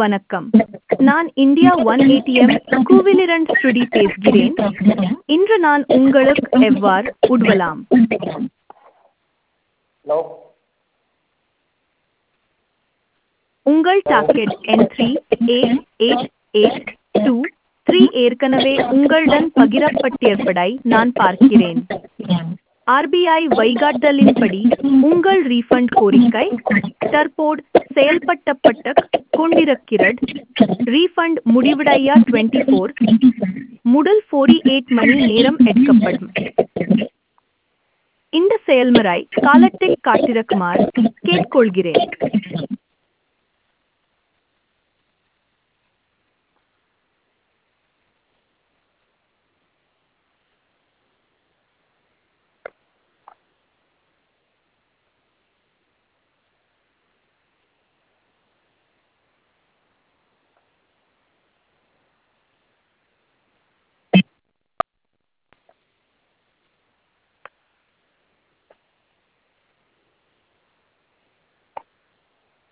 வணக்கம் நான் India one A T M கூவிலிரண்ட் ஸ்ருதி பேசுகிறேன் இன்று நான் உங்களுக்கு எவ்வாறு உதவலாம் ஹலோ உங்கள் டாக்கெட் என் three eight eight eight two three ஏற்கனவே உங்களுடன் பகிரப்பட்டிருப்பதை நான் பார்க்கிறேன் ஆர்பிஐ வழிகாட்டுதலின்படி உங்கள் ரீஃபண்ட் கோரிக்கை தற்போது செயல்பட்டப்பட்டு கொண்டிருக்கிறது ரீஃபண்ட் முடிவடைய டுவெண்ட்டி ஃபோர் முதல் ஃபோர்டி எயிட் மணி நேரம் எடுக்கப்படும் இந்த செயல்முறை காலத்தை காட்டிருக்குமாறு கேட்டுக்கொள்கிறேன்